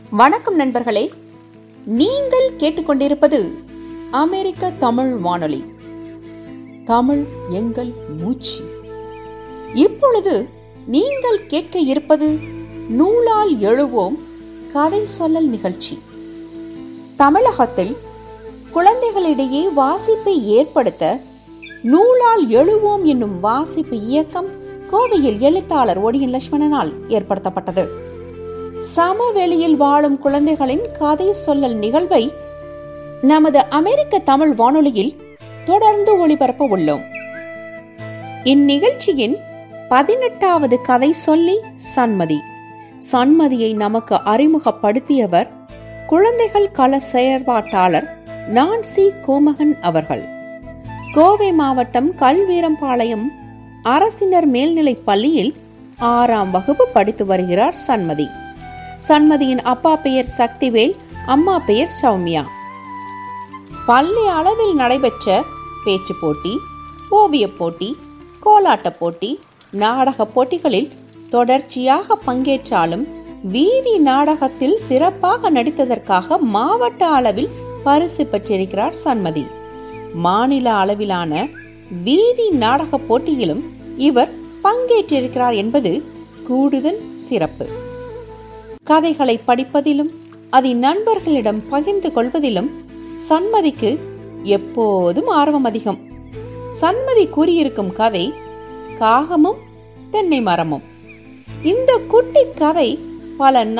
வணக்கம் நண்பர்களே நீங்கள் கேட்டுக்கொண்டிருப்பது அமெரிக்க தமிழ் வானொலி தமிழ் எங்கள் மூச்சு இப்பொழுது நீங்கள் கேட்க இருப்பது நூலால் எழுவோம் கதை சொல்லல் நிகழ்ச்சி தமிழகத்தில் குழந்தைகளிடையே வாசிப்பை ஏற்படுத்த நூலால் எழுவோம் என்னும் வாசிப்பு இயக்கம் கோவையில் எழுத்தாளர் ஒடியன் லட்சுமணனால் ஏற்படுத்தப்பட்டது சமவெளியில் வாழும் குழந்தைகளின் கதை சொல்லல் நிகழ்வை நமது அமெரிக்க தமிழ் வானொலியில் தொடர்ந்து ஒளிபரப்ப உள்ளோம் இந்நிகழ்ச்சியின் பதினெட்டாவது கதை சொல்லி சன்மதி சன்மதியை நமக்கு அறிமுகப்படுத்தியவர் குழந்தைகள் கள செயற்பாட்டாளர் நான்சி கோமகன் அவர்கள் கோவை மாவட்டம் கல்வீரம்பாளையம் அரசினர் மேல்நிலைப் பள்ளியில் ஆறாம் வகுப்பு படித்து வருகிறார் சன்மதி சன்மதியின் அப்பா பெயர் சக்திவேல் அம்மா பெயர் சௌமியா பள்ளி அளவில் நடைபெற்ற பேச்சு போட்டி ஓவியப் போட்டி கோலாட்டப் போட்டி நாடகப் போட்டிகளில் தொடர்ச்சியாக பங்கேற்றாலும் வீதி நாடகத்தில் சிறப்பாக நடித்ததற்காக மாவட்ட அளவில் பரிசு பெற்றிருக்கிறார் சன்மதி மாநில அளவிலான வீதி நாடக போட்டியிலும் இவர் பங்கேற்றிருக்கிறார் என்பது கூடுதல் சிறப்பு கதைகளை படிப்பதிலும் அதை நண்பர்களிடம் பகிர்ந்து கொள்வதிலும் சன்மதிக்கு எப்போதும் ஆர்வம் அதிகம் சன்மதி கூறியிருக்கும் கதை காகமும் தென்னை மரமும் இந்த குட்டி கதை பல